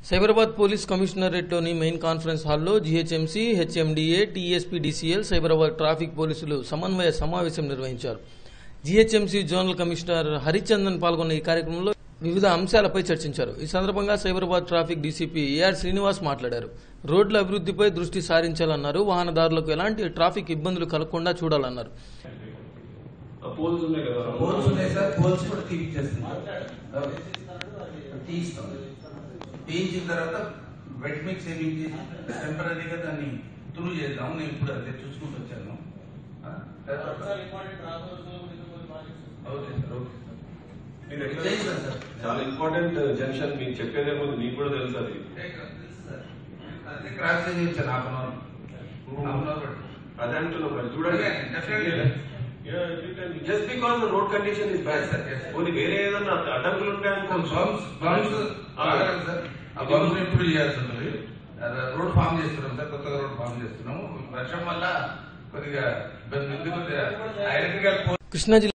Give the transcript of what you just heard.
Cyberabad police కమిషనరేట్లోని main conference హాల్లో GHMC HMDA TSP DCL Cyberabad traffic పోలీసులు సమన్వయ సమావేశం నిర్వహించారు జీహెచ్ఎంసీ జోనల్ కమిషనర్ హరిచందన్ పాల్గొన్న ఈ కార్యక్రమంలో వివిధ అంశాలపై చర్చించారు ఈ సందర్భంగా Cyberabad traffic DCP AR Srinivas మాట్లాడారు రోడ్ల అభివృద్ధిపై దృష్టి సారించాలన్నారు వాహనదారులకు ఎలాంటి ట్రాఫిక్ ఇబ్బందులు కలగకుండా చూడాలన్నారు పోల్స్ ఉన్నాయి కదా పోల్స్ ఉన్నాయి సార్ పోల్స్ కూడా తీపిచ్చేస్తున్నాం తీయిస్తాం తీయించిన తర్వాత వెట్ మిక్స్ ఏమి చేసి టెంపరీగా దాన్ని తులు చేద్దాం నేను ఇప్పుడు అదే చూసుకుంటూ వచ్చాను ఆ, తర్వాత ఓకే సార్ ఓకే మీరు ఎట్లా- చేయిస్తాను సార్ చాలా ఇంపార్టెంట్ జంక్షన్ మీకు చెప్పేదేమో మీకు కూడా తెలుసు అది తెలుసు సార్ అదే క్రాస్ చేయించాను half an hour half an hour అదే అంటున్నాం మరి చూడండి Yeah, definitely. Just because road condition is bad Yes, sir, yes. కొన్ని వేరే ఏదన్నా అడ్డంకులు ఉంటాయనుకో బంప్స్ బంప్స్ ఆగలేదు సార్ ఆ బంప్స్ ఇంప్రూవ్ చేయాల్సి ఉన్నది రోడ్ ఫామ్ చేస్తున్నాం సార్ కొత్తగా రోడ్ ఫామ్ చేస్తున్నాము వర్షం వల్ల కొద్దిగా ఇబ్బంది ఉంది కొద్దిగా ఎలక్ట్రికల్ కృష్ణా జిల్లా